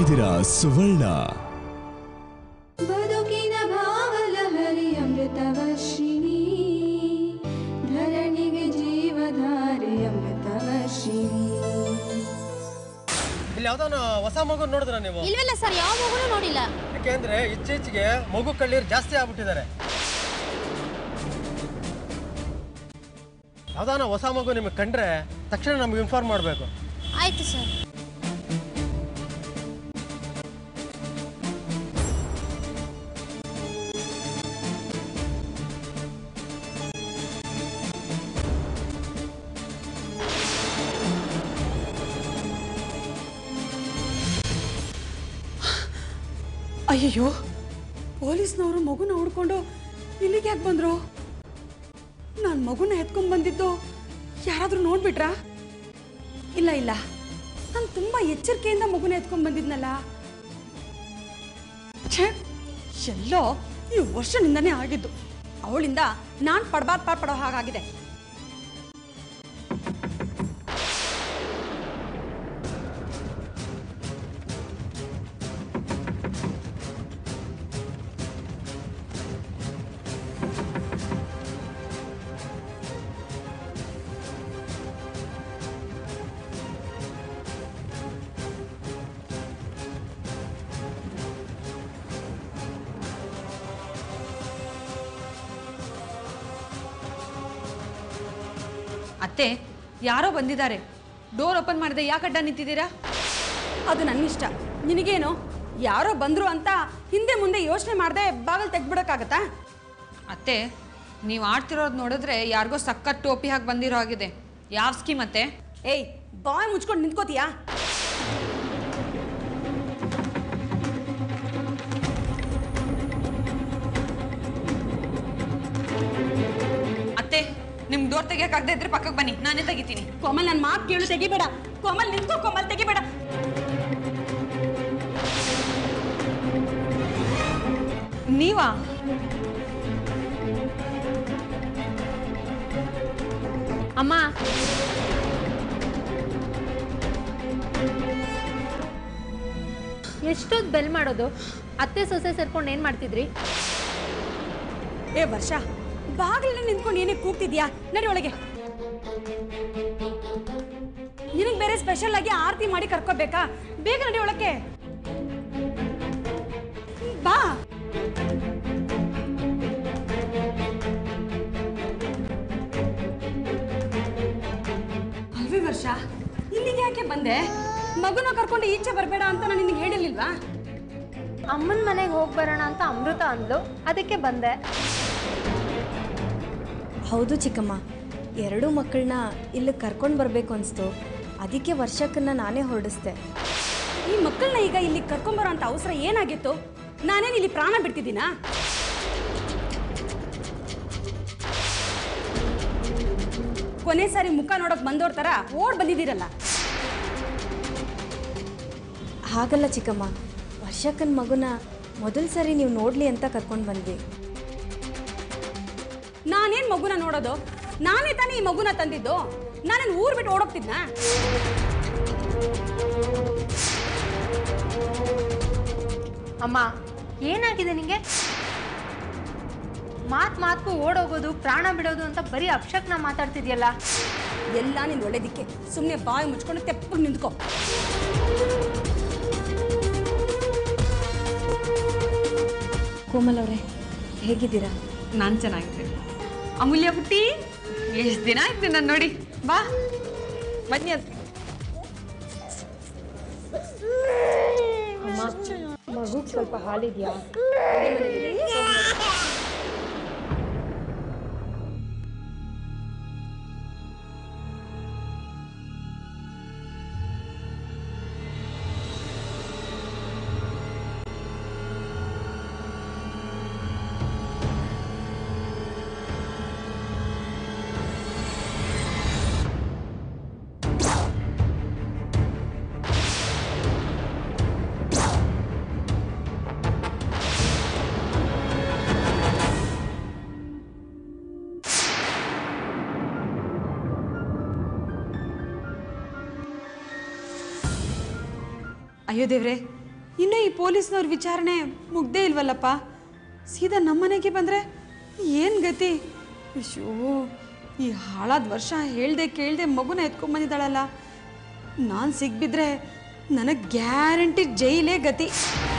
ಇದ್ದೀರಾ ಸುವರ್ಣ ಬದುಕಿನ ಭಾವಲಹರಿ ಅಮೃತವರ್ಷಿಣಿ ಧರಣಿಗೆ ಜೀವಧಾರೆ ಅಮೃತವರ್ಷಿಣಿ ಇಲ್ಲಿ ಯಾವ್ದಾನ ಹೊಸ ಮಗು ನೋಡಿದ್ರ ನೀವು ಇಲ್ವಲ್ಲ ಸರ್ ಯಾವ ಮಗುನು ನೋಡಿಲ್ಲ ಯಾಕೆಂದ್ರೆ ಇತ್ತೀಚೆಗೆ ಮಗು ಕಳ್ಳೀರು ಜಾಸ್ತಿ ಆಗ್ಬಿಟ್ಟಿದ್ದಾರೆ ಯಾವ್ದಾನ ಹೊಸ ಮಗು ನಿಮಗೆ ಕಂಡ್ರೆ ತಕ್ಷಣ ನಮ್ಗೆ ಇನ್ಫಾರ್ಮ್ ಮಾಡಬೇಕು ಆಯ್ತು ಸರ್ ಅಯ್ಯಯ್ಯೋ ಪೊಲೀಸ್ನವರು ಮಗುನ ಹುಡ್ಕೊಂಡು ಇಲ್ಲಿಗೆ ಯಾಕೆ ಬಂದ್ರು ನಾನು ಮಗುನ ಎತ್ಕೊಂಡ್ ಬಂದಿದ್ದು ಯಾರಾದ್ರೂ ನೋಡ್ಬಿಟ್ರಾ ಇಲ್ಲ ಇಲ್ಲ ನಾನು ತುಂಬಾ ಎಚ್ಚರಿಕೆಯಿಂದ ಮಗುನ ಎತ್ಕೊಂಡ್ ಬಂದಿದ್ನಲ್ಲ ಛೇ ಎಲ್ಲೋ ಈ ವರ್ಷನಿಂದನೇ ಆಗಿದ್ದು ಅವಳಿಂದ ನಾನು ಪಡ್ಬಾರ್ದು ಪಾಡ್ ಪಡೋ ಹಾಗಾಗಿದೆ ಅತ್ತೆ ಯಾರೋ ಬಂದಿದ್ದಾರೆ ಡೋರ್ ಓಪನ್ ಮಾಡದೆ ಯಾಕೆ ಅಡ್ಡ ನಿಂತಿದ್ದೀರಾ ಅದು ನನ್ನ ಇಷ್ಟ ನಿನಗೇನು ಯಾರೋ ಬಂದ್ರು ಅಂತ ಹಿಂದೆ ಮುಂದೆ ಯೋಚನೆ ಮಾಡದೆ ಬಾಗಲ್ ತೆಗ್ದ್ಬಿಡಕ್ಕಾಗತ್ತಾ ಅತ್ತೆ ನೀವು ಆಡ್ತಿರೋದು ನೋಡಿದ್ರೆ ಯಾರಿಗೋ ಸಖತ್ ಟೋಪಿ ಹಾಕಿ ಬಂದಿರೋ ಆಗಿದೆ ಯಾವ ಸ್ಕೀಮ್ ಅತ್ತೆ ಏಯ್ ಬಾಯ್ ಮುಚ್ಕೊಂಡು ನಿಂತ್ಕೋತೀಯಾ ಅತ್ತೆ ನಿಮ್ ಡೋರ್ ತೆಗಿಯಕ್ಕಾಗದೇ ಇದ್ರೆ ಪಕ್ಕಕ್ಕೆ ಬನ್ನಿ ನಾನೇ ತೆಗಿತೀನಿ ಕೋಮಲ್ ನನ್ನ ಮಾತು ಕೇಳು ತೆಗಿಬೇಡ ಕೋಮಲ್ ನಿಂತ್ಕೋ ಕೋಮಲ್ ತೆಗಿಬೇಡ ನೀವಾ ಅಮ್ಮ ಎಷ್ಟೊತ್ತು ಬೆಲ್ ಮಾಡೋದು ಅತ್ತೆ ಸೊಸೆ ಸೇರ್ಕೊಂಡು ಏನು ಮಾಡ್ತಿದ್ರಿ ಏ ವರ್ಷ ಬಾಗಿಲಲ್ಲಿ ನಿಂತ್ಕೊಂಡು ಏನೇ ಕೂಗ್ತಿದ್ಯಾ ನಡಿ ಒಳಗೆ ನಿನಗೆ ಬೇರೆ ಸ್ಪೆಷಲ್ ಆಗಿ ಆರತಿ ಮಾಡಿ ಕರ್ಕೋಬೇಕಾ ಬೇಗ ನಡಿ ಒಳಕ್ಕೆ ಬಾ ಅಲ್ವೇ ವರ್ಷ ಇಲ್ಲಿಗೆ ಯಾಕೆ ಬಂದೆ ಮಗುನ ಕರ್ಕೊಂಡು ಈಚೆ ಬರಬೇಡ ಅಂತ ನಾನು ನಿನಗೆ ಹೇಳಿರ್ಲಿಲ್ವಾ ಅಮ್ಮನ ಮನೆಗೆ ಹೋಗಿ ಬರೋಣ ಅಂತ ಅಮೃತ ಅಂದ್ಲು ಅದಕ್ಕೆ ಬಂದೆ ಹೌದು ಚಿಕ್ಕಮ್ಮ ಎರಡೂ ಮಕ್ಕಳನ್ನ ಇಲ್ಲಿ ಕರ್ಕೊಂಡು ಬರಬೇಕು ಅನಿಸ್ತು ಅದಕ್ಕೆ ವರ್ಷಕ್ಕನ್ನ ನಾನೇ ಹೊರಡಿಸ್ದೆ ಈ ಮಕ್ಕಳನ್ನ ಈಗ ಇಲ್ಲಿ ಕರ್ಕೊಂಬರೋ ಅಂತ ಅವಸರ ಏನಾಗಿತ್ತು ನಾನೇನು ಇಲ್ಲಿ ಪ್ರಾಣ ಬಿಡ್ತಿದ್ದೀನಾ ಕೊನೆ ಸಾರಿ ಮುಖ ನೋಡಕ್ ಬಂದೋರ್ ತರ ಓಡ್ ಬಂದಿದ್ದೀರಲ್ಲ ಹಾಗಲ್ಲ ಚಿಕ್ಕಮ್ಮ ವರ್ಷಕ್ಕನ ಮಗುನ ಮೊದಲ ಸರಿ ನೀವು ನೋಡಲಿ ಅಂತ ಕರ್ಕೊಂಡು ಬಂದ್ವಿ ನಾನೇನ್ ಮಗುನ ನೋಡೋದು ನಾನೇ ತಾನೇ ಈ ಮಗುನ ತಂದಿದ್ದು ನಾನೇನು ಊರ್ ಬಿಟ್ಟು ಓಡೋಗ್ತಿದ್ನಾ ಅಮ್ಮ ಏನಾಗಿದೆ ನಿಂಗೆ ಮಾತ್ ಮಾತ್ಕು ಓಡೋಗೋದು ಪ್ರಾಣ ಬಿಡೋದು ಅಂತ ಬರೀ ಅಕ್ಷಕ್ನ ಮಾತಾಡ್ತಿದ್ಯಲ್ಲ ಎಲ್ಲ ನಿನ್ ಒಳ್ಳೇದಿಕ್ಕೆ ಸುಮ್ಮನೆ ಬಾಯಿ ಮುಚ್ಕೊಂಡು ತೆಪ್ಪಗೆ ನಿಂತ್ಕೋ ಕೋಮಲ್ ಅವರೇ ಹೇಗಿದ್ದೀರಾ ನಾನು ಚೆನ್ನಾಗಿದ್ದೀನಿ ಅಮೂಲ್ಯ ಪುಟ್ಟಿ ಎಷ್ಟು ದಿನ ಆಯ್ತು ನಾನು ನೋಡಿ ಬಾ ಬನ್ನಿ ಅತ್ತೆ ಮಗುಗೆ ಸ್ವಲ್ಪ ಹಾಲಿದ್ಯಾ ಅಯ್ಯೋ ದೇವ್ರೆ ಇನ್ನೂ ಈ ಪೊಲೀಸ್ನವ್ರ ವಿಚಾರಣೆ ಮುಗ್ದೇ ಇಲ್ವಲ್ಲಪ್ಪ ಸೀದಾ ನಮ್ಮನೆಗೆ ಬಂದರೆ ಏನು ಗತಿ ಅಯ್ಯೋ ಈ ಹಾಳಾದ ವರ್ಷ ಹೇಳ್ದೆ ಕೇಳ್ದೆ ಮಗುನ ಎತ್ಕೊಂಡ್ಬಂದಿದ್ದಾಳಲ್ಲ ನಾನು ಸಿಗ್ಬಿದ್ರೆ ನನಗೆ ಗ್ಯಾರಂಟಿ ಜೈಲೇ ಗತಿ